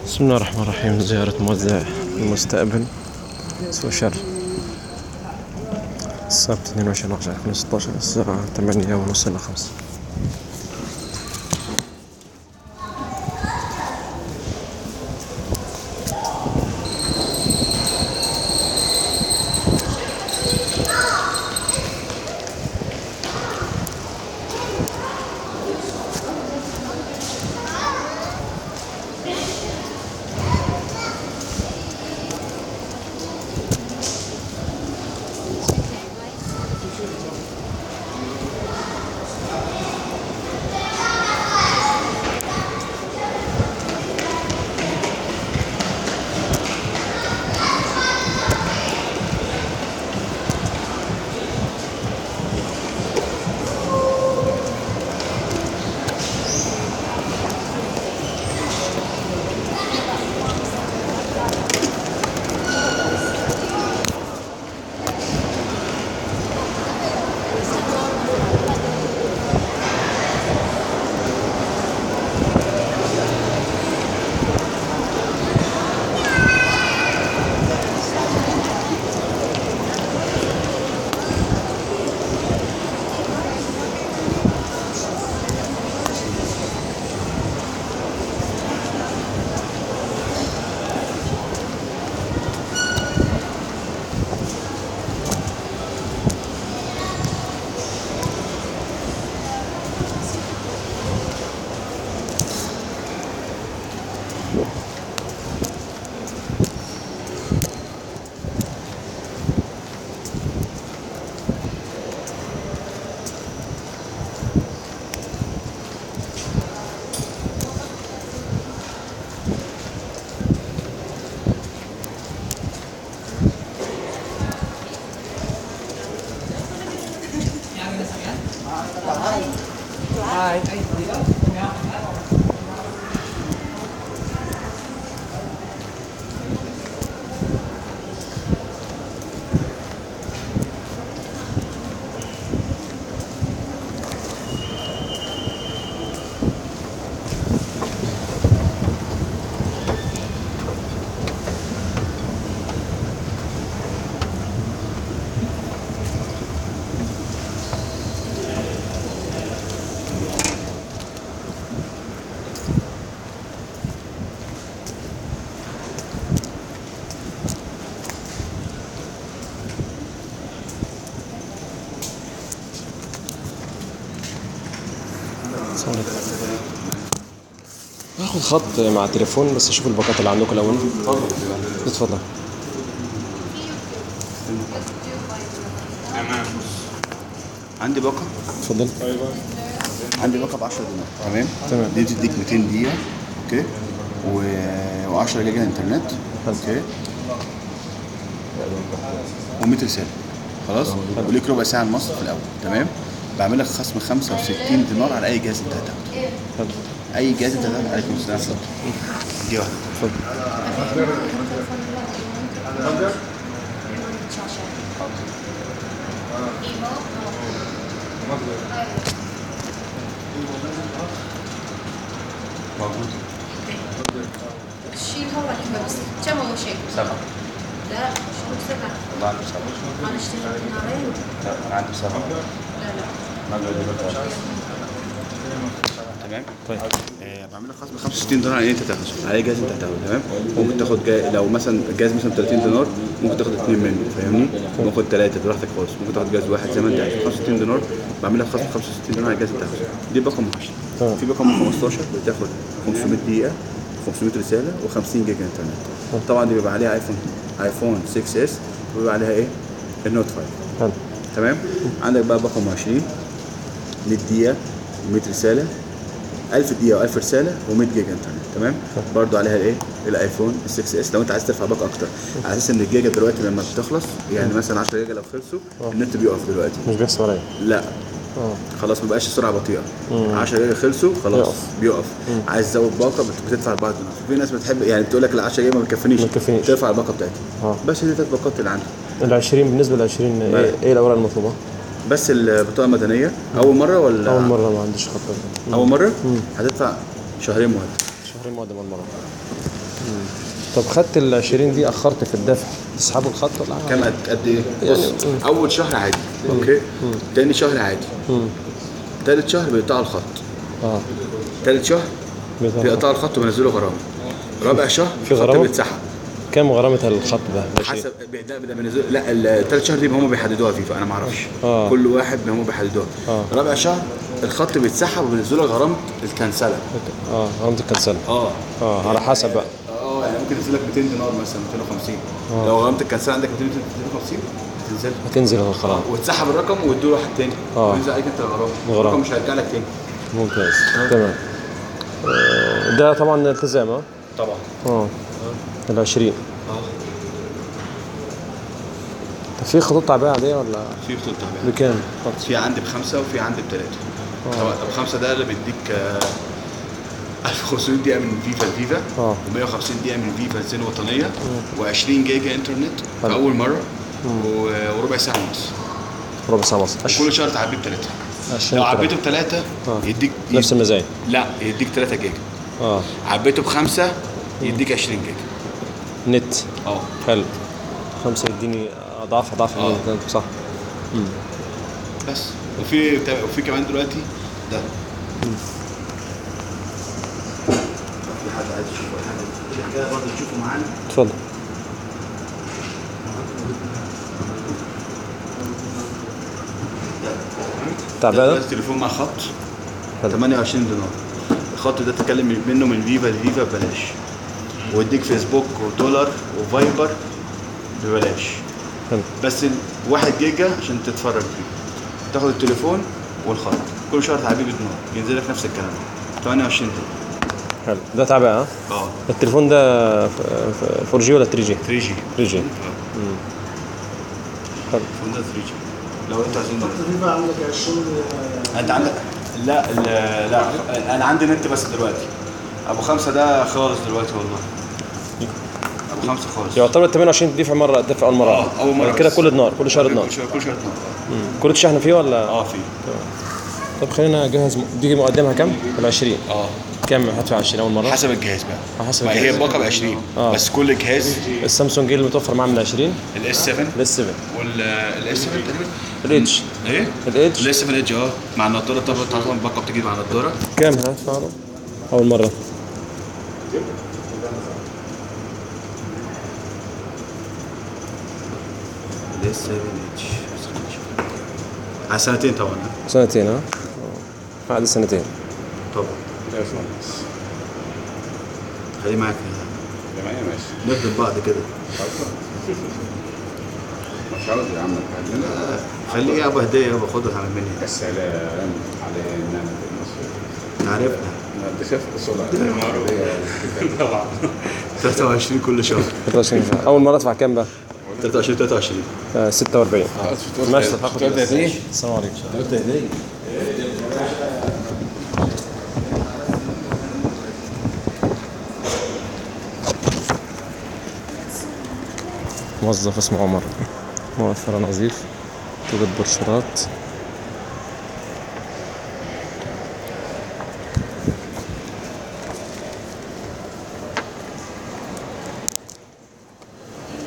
بسم الله الرحمن الرحيم زيارة موزع المستقبل سوشر السبت 22 11 2016 الساعة 8 ونص إلى 5 السلام عليكم هاخد خط مع التليفون بس اشوف الباقات اللي عندكم الاول اتفضل عندي باقة اتفضل عندي باقة ب 10 دينار تمام تمام. دي بتديك 200 دقيقة اوكي و... و10 جيجا انترنت اوكي و100 رسالة خلاص وليك ربع ساعة المصرف في الأول تمام بعمل لك خصم 65 دينار على أي جهاز أنت هتاخده اتفضل أي جهاز أنت هتاخده عليكم السلام اتفضل دي واحدة اتفضل موجود الشيء هو اللي بس كم هو شيء؟ سبعة لا مش هو سبعة والله عنده سبعة أنا اشتري دينارين لا أنا عندي سبعة لا لا مبلغ دلوقتي تمام طيب آه، بعمل لك خصم 65 دينار على اللي انت تاخده على اي جهاز انت هتاخده تمام ممكن تاخد جا... لو مثلا جهاز مثلا 30 دينار ممكن تاخد اثنين منه فاهمني ممكن تاخد ثلاثه براحتك خالص ممكن تاخد جهاز واحد زي ما انت عايز 65 دينار بعمل لك خصم 65 دينار على الجهاز اللي انت تاخده دي باقه م 10 تمام. في باقه م 15 بتاخد 500 دقيقه 500 رساله و50 جيجا انترنت طبعا دي بيبقى عليها ايفون ايفون 6 اس وبيبقى عليها ايه النوت 5 حلو تمام عندك بقى باقه م 20 100 دقيقه 100 رساله 1000 دقيقه و1000 رساله و100 جيجا انترنت تمام برضو عليها الايه الايفون 6 اس لو انت عايز ترفع باقه اكتر على اساس ان الجيجا دلوقتي لما بتخلص يعني مثلا 10 جيجا لو خلصوا النت بيقف دلوقتي مش بيحسب عليا لا اه خلاص ما بقاش سرعه بطيئه 10 جيجا خلصوا خلاص يقف. بيقف عايز تزود باقه بت- بتدفع بعض في ناس بتحب يعني بتقول لك ال 10 جيجا ما بتكفينيش ما بتكفينيش. ترفع الباقه بتاعتها اه بس هي دي ثلاث باقات اللي عندي ال 20 بالنسبه لل 20 ايه, بلد. ايه الاوراق المطلوبه؟ بس البطاقه المدنيه اول مره ولا اول مره ما عنديش خط اول مره هتدفع شهرين مهله شهرين مقدم اول مره طب خدت ال 20 دي اخرت في الدفع تسحبوا الخط ولا حاجة؟ كام قد قد ايه؟ بص اول شهر عادي اوكي تاني شهر عادي تالت شهر بيقطعوا الخط اه تالت شهر بيطلع. بيقطعوا الخط وبينزلوا غرامه رابع شهر في الخط غرامة؟ بيتسحب كام غرامه الخط ده؟ ده شيء. حسب ده ده بينزلوا لا الثلاث شهور دي هم بيحددوها فيفا انا ما اعرفش آه. كل واحد هم بيحددوها آه. رابع شهر الخط بيتسحب وبينزلوا غرامه الكنسله اه غرامه الكنسله اه اه على حسب بقى اه يعني ممكن ينزل لك 200 دينار مثلا 250 لو غرامه الكنسله عندك 200 250 تنزل هتنزل الخرام وتسحب الرقم وتدور واحد تاني آه. وينزل عليك انت الغرامه الغرامة. الرقم مش هيرجع لك تاني ممتاز تمام آه، ده طبعا التزام اه طبعا اه ال 20 طب في خطوط تعبئه عاديه ولا في خطوط تعبئه بكام؟ في عندي بخمسه وفي عندي بثلاثه طبعا بخمسه ده اللي بيديك آه، 1500 دقيقه من فيفا لفيفا آه. و150 دقيقه من فيفا لسين وطنيه و20 جيجا انترنت في حلو. اول مره و- وربع ساعه ونص ربع ساعه ونص كل شهر تعبيه بثلاثه عشان لو ترى. عبيته بثلاثه آه. يديك نفس المزايا لا يديك 3 جيجا اه عبيته بخمسه يديك 20 جيجا نت اه حلو خمسة يديني اضعاف اضعاف آه. اللي أنت- صح بس وفي وفي كمان دلوقتي ده في حد عايز يشوف حاجه كده برضه تشوفوا معانا اتفضل تعبئه ده؟ دلوقتي تليفون مع خط حلو. 28 دينار الخط ده تتكلم منه من فيفا لفيفا ببلاش ويديك فيسبوك ودولار وفايبر ببلاش حلو بس ال- واحد جيجا عشان تتفرج فيه تاخد التليفون والخط كل شهر تعبيه بدينار ينزل لك نفس الكلام 28 دينار حلو ده تعبئه ها؟ اه التليفون ده 4 جي ولا 3 جي؟ 3 جي 3 جي اه حلو التليفون ده 3 جي لو انت عايزين تقريبا عندك 20 انت عندك لا ال- لا انا عندي نت بس دلوقتي ابو خمسه ده خالص دلوقتي والله ابو خمسه خالص يعتبر 28 تدفع مره تدفع اول مره اه اول مره بعد كده بس. كل دينار كل شهر دينار كل شهر كل شهر دينار كل شحن فيه ولا؟ اه في طب خلينا نجهز م- دي مقدمها كام؟ ال 20 اه كام هدفع 20 اول مره؟ حسب الجهاز بقى حسب ما هي الجهاز. الباقه ب 20 آه. بس كل جهاز السامسونج اللي متوفر معاه من 20 الاس 7 لس 7 والاس 7 تقريبا الاتش ايه الاتش الاس 7 ايدج اه مع النضاره طبعا طبعا الباقه بتيجي مع النضاره كام هدفع له؟ اول مره الاس 7 ايدج على سنتين طبعا سنتين ها؟ بعد سنتين طبعا خليه معاك تمام ماشي نخدم بعض كده مش عاوز يا عم الحاج لا خليه يابا هديه يابا خدها على مني السلام علينا في مصر عرفنا انت شايف اصولها طبعا 23 كل شهر 23 سنة. اول مره ادفع كام بقى؟ 23 23 آه 46 ماشي طب هاخد تقعد هديه السلام عليكم تقعد هديه موظف اسمه عمر موفر نظيف توجد بروشورات